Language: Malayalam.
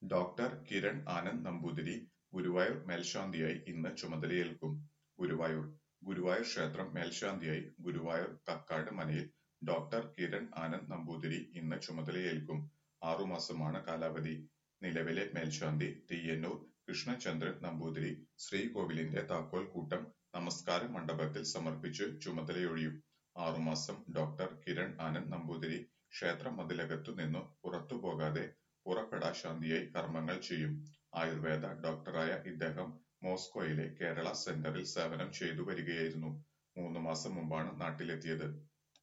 ഡോക്ടർ കിരൺ ആനന്ദ് നമ്പൂതിരി ഗുരുവായൂർ മേൽശാന്തിയായി ഇന്ന് ചുമതലയേൽക്കും. ഗുരുവായൂർ ഗുരുവായൂർ ക്ഷേത്രം മേൽശാന്തിയായി ഗുരുവായൂർ കക്കാട് മനയിൽ ഡോക്ടർ കിരൺ ആനന്ദ് നമ്പൂതിരി ഇന്ന് ചുമതലയേൽക്കും. ആറുമാസമാണ് കാലാവധി. നിലവിലെ മേൽശാന്തി തീയന്നൂർ കൃഷ്ണചന്ദ്രൻ നമ്പൂതിരി ശ്രീകോവിലിന്റെ താക്കോൽ കൂട്ടം നമസ്കാര മണ്ഡപത്തിൽ സമർപ്പിച്ച് ചുമതലയൊഴിയും. ആറുമാസം ഡോക്ടർ കിരൺ ആനന്ദ് നമ്പൂതിരി ക്ഷേത്രമതിലകത്തു നിന്നു പുറത്തുപോകാതെ പുറപ്പെടാ ശാന്തിയായി കർമ്മങ്ങൾ ചെയ്യും. ആയുർവേദ ഡോക്ടറായ ഇദ്ദേഹം മോസ്കോയിലെ കേരള സെന്ററിൽ സേവനം ചെയ്തു വരികയായിരുന്നു. മൂന്നുമാസം മുമ്പാണ് നാട്ടിലെത്തിയത്.